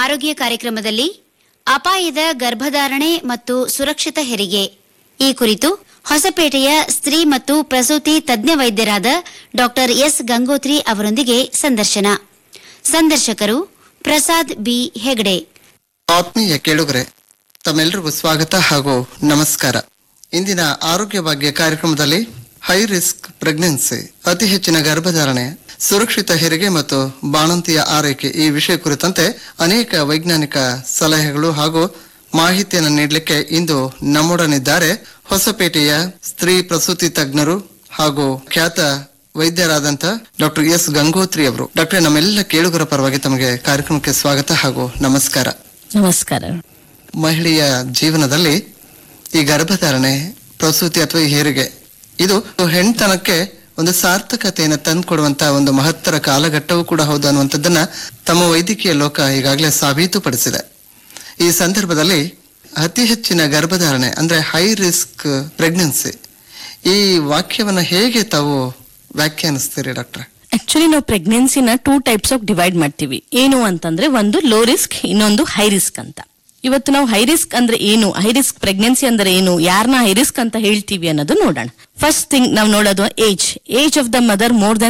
ಆರೋಗ್ಯ ಕಾರ್ಯಕ್ರಮದಲ್ಲಿ ಅಪಾಯದ ಗರ್ಭಧಾರಣೆ ಮತ್ತು ಸುರಕ್ಷಿತ ಹೆರಿಗೆ ಈ ಕುರಿತು ಹೊಸಪೇಟೆಯ ಸ್ತ್ರೀ ಮತ್ತು ಪ್ರಸೂತಿ ತಜ್ಞ ವೈದ್ಯರಾದ ಡಾಕ್ಟರ್ ಎಸ್ ಗಂಗೋತ್ರಿ ಅವರೊಂದಿಗೆ ಸಂದರ್ಶನ ಸಂದರ್ಶಕರು ಪ್ರಸಾದ್ ಬಿ ಹೆಗಡೆ ಆತ್ಮೀಯ ಕೇಳುಗರೆ ತಮ್ಮೆಲ್ಲರಿಗೂ ಸ್ವಾಗತ ಹಾಗೂ ನಮಸ್ಕಾರ ಇಂದಿನ ಆರೋಗ್ಯ ಭಾಗ್ಯ ಕಾರ್ಯಕ್ರಮದಲ್ಲಿ ಹೈ ರಿಸ್ಕ್ ಪ್ರೆಗ್ನೆನ್ಸಿ ಅತಿ ಹೆಚ್ಚಿನ ಗರ್ಭಧಾರಣೆ ಸುರಕ್ಷಿತ ಹೆರಿಗೆ ಮತ್ತು ಬಾಣಂತಿಯ ಆರೈಕೆ ಈ ವಿಷಯ ಕುರಿತಂತೆ ಅನೇಕ ವೈಜ್ಞಾನಿಕ ಸಲಹೆಗಳು ಹಾಗೂ ಮಾಹಿತಿಯನ್ನು ನೀಡಲಿಕ್ಕೆ ಇಂದು ನಮ್ಮೊಡನಿದ್ದಾರೆ ಹೊಸಪೇಟೆಯ ಸ್ತ್ರೀ ಪ್ರಸೂತಿ ತಜ್ಞರು ಹಾಗೂ ಖ್ಯಾತ ವೈದ್ಯರಾದಂತ ಡಾಕ್ಟರ್ ಎಸ್ ಗಂಗೋತ್ರಿ ಅವರು ಡಾಕ್ಟರ್ ನಮ್ಮೆಲ್ಲ ಕೇಳುಗರ ಪರವಾಗಿ ತಮಗೆ ಕಾರ್ಯಕ್ರಮಕ್ಕೆ ಸ್ವಾಗತ ಹಾಗೂ ನಮಸ್ಕಾರ ನಮಸ್ಕಾರ ಮಹಿಳೆಯ ಜೀವನದಲ್ಲಿ ಈ ಗರ್ಭಧಾರಣೆ ಪ್ರಸೂತಿ ಅಥವಾ ಈ ಹೆರಿಗೆ ಇದು ಹೆಣ್ತನಕ್ಕೆ ಒಂದು ಸಾರ್ಥಕತೆಯನ್ನು ತಂದುಕೊಡುವಂತ ಒಂದು ಮಹತ್ತರ ಕಾಲಘಟ್ಟವೂ ಕೂಡ ಹೌದು ಅನ್ನುವಂಥದ್ದನ್ನ ತಮ್ಮ ವೈದ್ಯಕೀಯ ಲೋಕ ಈಗಾಗಲೇ ಸಾಬೀತುಪಡಿಸಿದೆ ಈ ಸಂದರ್ಭದಲ್ಲಿ ಅತಿ ಹೆಚ್ಚಿನ ಗರ್ಭಧಾರಣೆ ಅಂದ್ರೆ ಹೈ ರಿಸ್ಕ್ ಪ್ರೆಗ್ನೆನ್ಸಿ ಈ ವಾಕ್ಯವನ್ನ ಹೇಗೆ ತಾವು ವ್ಯಾಖ್ಯಾನಿಸ್ತೀರಿ ಡಾಕ್ಟ್ರೆ ಆಕ್ಚುಲಿ ನಾವು ಪ್ರೆಗ್ನೆನ್ಸಿನ ಟೂ ಟೈಪ್ಸ್ ಆಫ್ ಡಿವೈಡ್ ಮಾಡ್ತೀವಿ ಏನು ಅಂತಂದ್ರೆ ಒಂದು ಲೋ ರಿಸ್ಕ್ ಇನ್ನೊಂದು ಹೈ ರಿಸ್ಕ್ ಅಂತ ಇವತ್ತು ನಾವು ಹೈ ರಿಸ್ಕ್ ಅಂದ್ರೆ ಏನು ಹೈ ರಿಸ್ಕ್ ಪ್ರೆಗ್ನೆನ್ಸಿ ಅಂದ್ರೆ ಏನು ಯಾರನ್ನ ಹೈ ರಿಸ್ಕ್ ಅಂತ ಹೇಳ್ತೀವಿ ಅನ್ನೋದು ನೋಡೋಣ ಫಸ್ಟ್ ಥಿಂಗ್ ನಾವು ನೋಡೋದು age age of the mother more Dhan